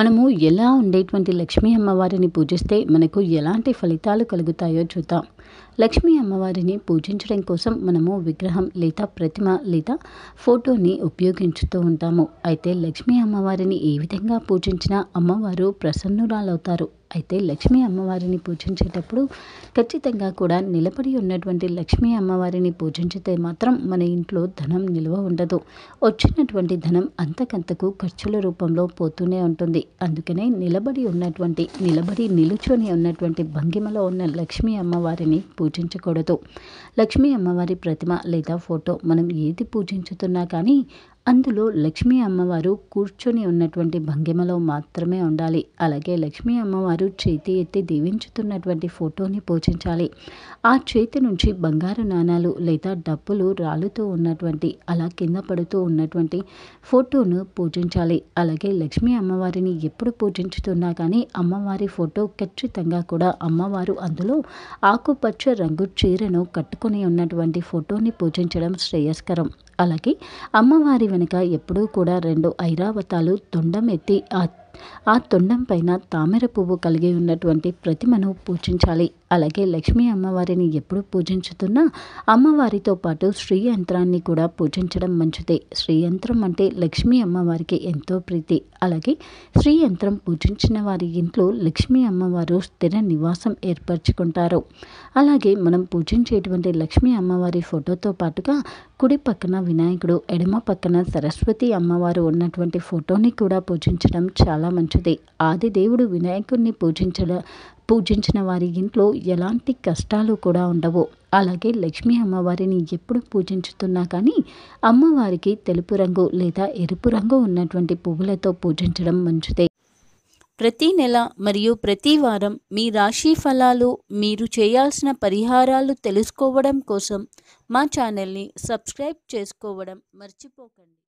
మనము ఎలా ఉండేటువంటి లక్ష్మీ అమ్మవారిని పూజిస్తే మనకు ఎలాంటి ఫలితాలు కలుగుతాయో చూద్దాం లక్ష్మీ అమ్మవారిని పూజించడం కోసం మనము విగ్రహం లేదా ప్రతిమ లేదా ఫోటోని ఉపయోగించుతూ ఉంటాము అయితే లక్ష్మీ అమ్మవారిని ఏ విధంగా పూజించినా అమ్మవారు ప్రసన్నురాలవుతారు అయితే లక్ష్మీ అమ్మవారిని పూజించేటప్పుడు ఖచ్చితంగా కూడా నిలబడి ఉన్నటువంటి లక్ష్మీ అమ్మవారిని పూజించితే మాత్రం మన ఇంట్లో ధనం నిల్వ ఉండదు వచ్చినటువంటి ధనం అంతకంతకు ఖర్చుల రూపంలో పోతూనే ఉంటుంది అందుకనే నిలబడి ఉన్నటువంటి నిలబడి నిలుచొని ఉన్నటువంటి భంగిమలో ఉన్న లక్ష్మీ అమ్మవారిని పూజించకూడదు లక్ష్మీ అమ్మవారి ప్రతిమ లేదా ఫోటో మనం ఏది పూజించుతున్నా కానీ అందులో లక్ష్మీ అమ్మవారు కూర్చొని ఉన్నటువంటి భంగిమలో మాత్రమే ఉండాలి అలాగే లక్ష్మీ అమ్మవారు చేతి ఎత్తి దీవించుతున్నటువంటి ఫోటోని పూజించాలి ఆ చేతి నుంచి బంగారు నాణాలు లేదా డబ్బులు రాలుతూ ఉన్నటువంటి అలా కింద పడుతూ ఉన్నటువంటి ఫోటోను పూజించాలి అలాగే లక్ష్మీ అమ్మవారిని ఎప్పుడు పూజించుతున్నా కానీ అమ్మవారి ఫోటో ఖచ్చితంగా కూడా అమ్మవారు అందులో ఆకుపచ్చ రంగు చీరను కట్టుకొని ఉన్నటువంటి ఫోటోని పూజించడం శ్రేయస్కరం అలాగే అమ్మవారి వెనుక ఎప్పుడూ కూడా రెండు ఐరావతాలు తొండం ఎత్తి ఆ ఆ తొండం పైన తామర పువ్వు కలిగి ఉన్నటువంటి ప్రతిమను పూజించాలి అలాగే లక్ష్మీ అమ్మవారిని ఎప్పుడు పూజించుతున్నా అమ్మవారితో పాటు శ్రీ యంత్రాన్ని కూడా పూజించడం మంచిదే శ్రీ యంత్రం అంటే లక్ష్మీ అమ్మవారికి ఎంతో ప్రీతి అలాగే శ్రీ యంత్రం పూజించిన వారి ఇంట్లో లక్ష్మీ అమ్మవారు స్థిర నివాసం ఏర్పరచుకుంటారు అలాగే మనం పూజించేటువంటి లక్ష్మీ అమ్మవారి ఫోటోతో పాటుగా కుడి పక్కన వినాయకుడు ఎడమ పక్కన సరస్వతి అమ్మవారు ఉన్నటువంటి ఫోటోని కూడా పూజించడం చాలా మంచిది ఆది దేవుడు వినాయకుడిని పూజించడం పూజించిన వారి ఇంట్లో ఎలాంటి కష్టాలు కూడా ఉండవు అలాగే లక్ష్మీ అమ్మవారిని ఎప్పుడు పూజించుతున్నా కానీ అమ్మవారికి తెలుపు రంగు లేదా ఎరుపు రంగు ఉన్నటువంటి పువ్వులతో పూజించడం మంచిదే ప్రతి నెల మరియు ప్రతి వారం మీ రాశి ఫలాలు మీరు చేయాల్సిన పరిహారాలు తెలుసుకోవడం కోసం మా ఛానల్ని సబ్స్క్రైబ్ చేసుకోవడం మర్చిపోకండి